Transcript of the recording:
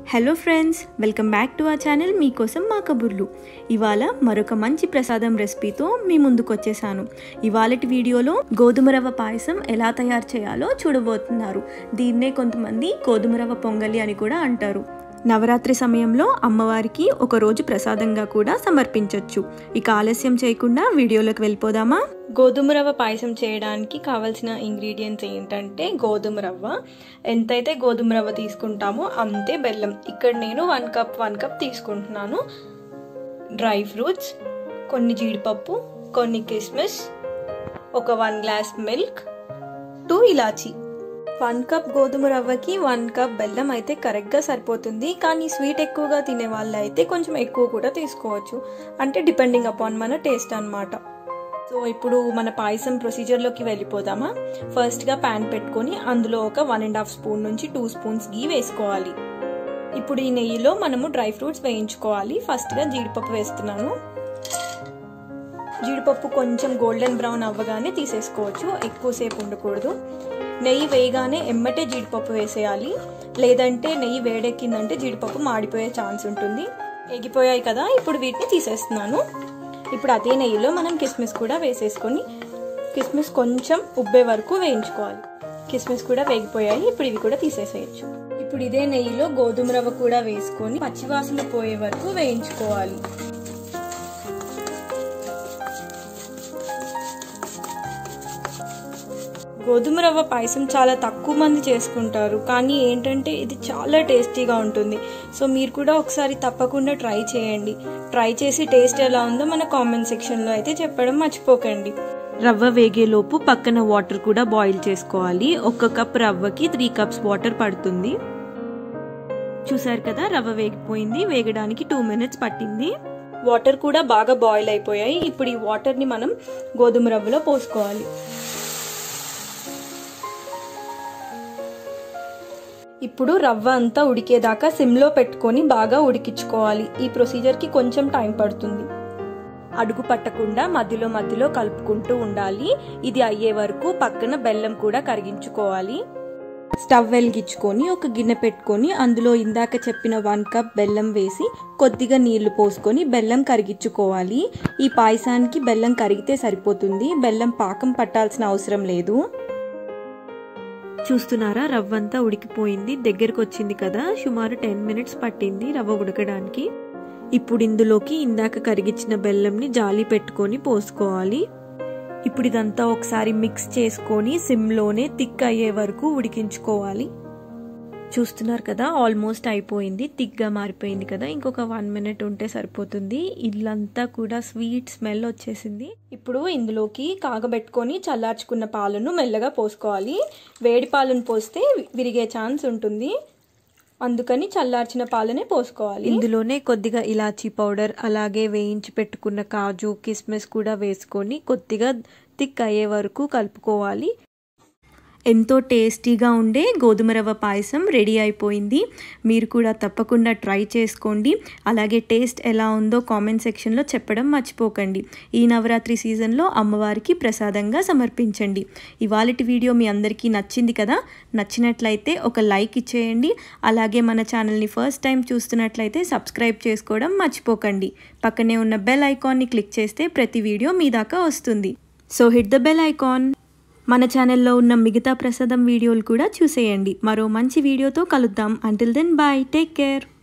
hello friends welcome back to our channel మీకోసం మా కబుర్లు ఇవాళ మరొక మంచి ప్రసాదం రెసిపీతో మీ ముందుకు వచ్చేసాను ఇవాళటి వీడియోలో గోధుమ రవ్వ పాయసం ఎలా తయారు చేయాలో చూడబోతున్నారు దీన్నే కొంతమంది గోధుమ రవ్వ పొంగలి అని కూడా అంటారు నవరాత్రి సమయంలో అమ్మవారికి ఒక రోజు ప్రసాదంగా కూడా సమర్పించవచ్చు ఇక ఆలస్యం చేయకుండా వీడియోలోకి వెళ్ళిపోదామా గోధుమ రవ్వ పాయసం చేయడానికి కావాల్సిన ఇంగ్రీడియంట్స్ ఏంటంటే గోధుమ రవ్వ ఎంతైతే గోధుమ రవ్వ తీసుకుంటామో అంతే బెల్లం ఇక్కడ నేను వన్ కప్ వన్ కప్ తీసుకుంటున్నాను డ్రై ఫ్రూట్స్ కొన్ని జీడిపప్పు కొన్ని కిస్మిస్ ఒక వన్ గ్లాస్ మిల్క్ టూ ఇలాచీ వన్ కప్ గోధుమ రవ్వకి వన్ కప్ బెల్లం అయితే కరెక్ట్గా సరిపోతుంది కానీ స్వీట్ ఎక్కువగా తినే వాళ్ళు అయితే కొంచెం ఎక్కువ కూడా తీసుకోవచ్చు అంటే డిపెండింగ్ అపాన్ మన టేస్ట్ అనమాట సో ఇప్పుడు మన పాయసం ప్రొసీజర్లోకి వెళ్ళిపోదామా ఫస్ట్గా ప్యాన్ పెట్టుకొని అందులో ఒక వన్ అండ్ హాఫ్ స్పూన్ నుంచి టూ స్పూన్స్ గీ వేసుకోవాలి ఇప్పుడు ఈ నెయ్యిలో మనము డ్రై ఫ్రూట్స్ వేయించుకోవాలి ఫస్ట్గా జీడిపప్పు వేస్తున్నాను జీడిపప్పు కొంచెం గోల్డెన్ బ్రౌన్ అవ్వగానే తీసేసుకోవచ్చు ఎక్కువసేపు ఉండకూడదు నెయ్యి వేయగానే ఎమ్మటే జీడిపప్పు వేసేయాలి లేదంటే నెయ్యి వేడెక్కిందంటే జీడిపప్పు మాడిపోయే ఛాన్స్ ఉంటుంది ఎగిపోయాయి కదా ఇప్పుడు వీటిని తీసేస్తున్నాను ఇప్పుడు అదే నెయ్యిలో మనం కిస్మిస్ కూడా వేసేసుకొని కిస్మిస్ కొంచెం ఉబ్బే వరకు వేయించుకోవాలి కిస్మిస్ కూడా వేగిపోయాయి ఇప్పుడు ఇవి కూడా తీసేసేయచ్చు ఇప్పుడు ఇదే నెయ్యిలో గోధుమ రవ్వ కూడా వేసుకొని పచ్చివాసన పోయే వరకు వేయించుకోవాలి గోధుమ రవ్వ పాయసం చాలా తక్కువ మంది చేసుకుంటారు కానీ ఏంటంటే ఇది చాలా టేస్టీగా ఉంటుంది సో మీరు కూడా ఒకసారి తప్పకుండా ట్రై చేయండి ట్రై చేసి టేస్ట్ ఎలా ఉందో మన కామెంట్ సెక్షన్లో అయితే చెప్పడం మర్చిపోకండి రవ్వ వేగేలోపు పక్కన వాటర్ కూడా బాయిల్ చేసుకోవాలి ఒక్క కప్ రవ్వకి త్రీ కప్స్ వాటర్ పడుతుంది చూసారు కదా రవ్వ వేగిపోయింది వేగడానికి టూ మినిట్స్ పట్టింది వాటర్ కూడా బాగా బాయిల్ అయిపోయాయి ఇప్పుడు ఈ వాటర్ని మనం గోధుమ రవ్వలో పోసుకోవాలి ఇప్పుడు రవ్వ అంతా ఉడికేదాకా సిమ్లో పెట్టుకొని బాగా ఉడికించుకోవాలి ఈ ప్రొసీజర్కి కొంచెం టైం పడుతుంది అడుగు పట్టకుండా మధ్యలో మధ్యలో కలుపుకుంటూ ఉండాలి ఇది అయ్యే వరకు పక్కన బెల్లం కూడా కరిగించుకోవాలి స్టవ్ వెలిగించుకొని ఒక గిన్నె పెట్టుకొని అందులో ఇందాక చెప్పిన వన్ కప్ బెల్లం వేసి కొద్దిగా నీళ్లు పోసుకొని బెల్లం కరిగించుకోవాలి ఈ పాయసానికి బెల్లం కరిగితే సరిపోతుంది బెల్లం పాకం పట్టాల్సిన అవసరం లేదు చూస్తున్నారా రవ్వ అంతా ఉడికిపోయింది దగ్గరకు వచ్చింది కదా సుమారు టెన్ మినిట్స్ పట్టింది రవ్వ ఉడకడానికి ఇప్పుడు ఇందులోకి ఇందాక కరిగించిన బెల్లంని జాలి పెట్టుకొని పోసుకోవాలి ఇప్పుడు ఇదంతా ఒకసారి మిక్స్ చేసుకొని సిమ్లోనే థిక్ అయ్యే వరకు ఉడికించుకోవాలి చూస్తున్నారు కదా ఆల్మోస్ట్ అయిపోయింది థిక్గా మారిపోయింది కదా ఇంకొక వన్ మినిట్ ఉంటే సరిపోతుంది ఇల్లంతా కూడా స్వీట్ స్మెల్ వచ్చేసింది ఇప్పుడు ఇందులోకి కాగబెట్టుకొని చల్లార్చుకున్న పాలను మెల్లగా పోసుకోవాలి వేడి పాలను పోస్తే విరిగే ఛాన్స్ ఉంటుంది అందుకని చల్లార్చిన పాలనే పోసుకోవాలి ఇందులోనే కొద్దిగా ఇలాచీ పౌడర్ అలాగే వేయించి పెట్టుకున్న కాజు కిస్మిస్ కూడా వేసుకొని కొద్దిగా థిక్ అయ్యే వరకు కలుపుకోవాలి ఎంతో టేస్టీగా ఉండే గోధుమ రవ్వ పాయసం రెడీ అయిపోయింది మీరు కూడా తప్పకుండా ట్రై చేసుకోండి అలాగే టేస్ట్ ఎలా ఉందో కామెంట్ సెక్షన్లో చెప్పడం మర్చిపోకండి ఈ నవరాత్రి సీజన్లో అమ్మవారికి ప్రసాదంగా సమర్పించండి ఇవాళటి వీడియో మీ అందరికీ నచ్చింది కదా నచ్చినట్లయితే ఒక లైక్ ఇచ్చేయండి అలాగే మన ఛానల్ని ఫస్ట్ టైం చూస్తున్నట్లయితే సబ్స్క్రైబ్ చేసుకోవడం మర్చిపోకండి పక్కనే ఉన్న బెల్ ఐకాన్ని క్లిక్ చేస్తే ప్రతి వీడియో మీ దాకా వస్తుంది so hit the bell icon మన ఛానల్లో ఉన్న మిగతా ప్రసాదం వీడియోలు కూడా చూసేయండి మరో మంచి వీడియోతో కలుద్దాం until then bye take care